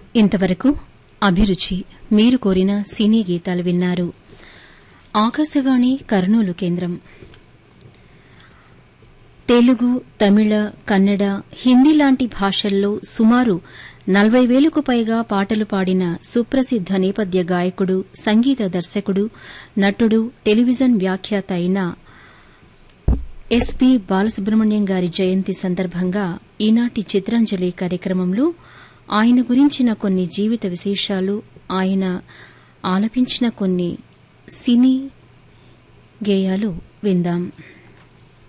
ఇంతవరకు అభిరుచి మీరు కోరిన సినీ గీతాలు విన్నారు ఆకాశవాణి కర్నూలు కేంద్రం తెలుగు తమిళ కన్నడ హిందీ లాంటి భాషల్లో సుమారు నలభై వేలకు పైగా పాటలు పాడిన సుప్రసిద్ద నేపథ్య గాయకుడు సంగీత దర్శకుడు నటుడు టెలివిజన్ వ్యాఖ్యాత అయిన ఎస్పి బాలసుబ్రహ్మణ్యం గారి జయంతి సందర్భంగా ఈనాటి చిత్రాంజలి కార్యక్రమంలో ఆయన గురించిన కొన్ని జీవిత విశేషాలు ఆయన ఆలపించిన కొన్ని సినీ గేయాలు విందాం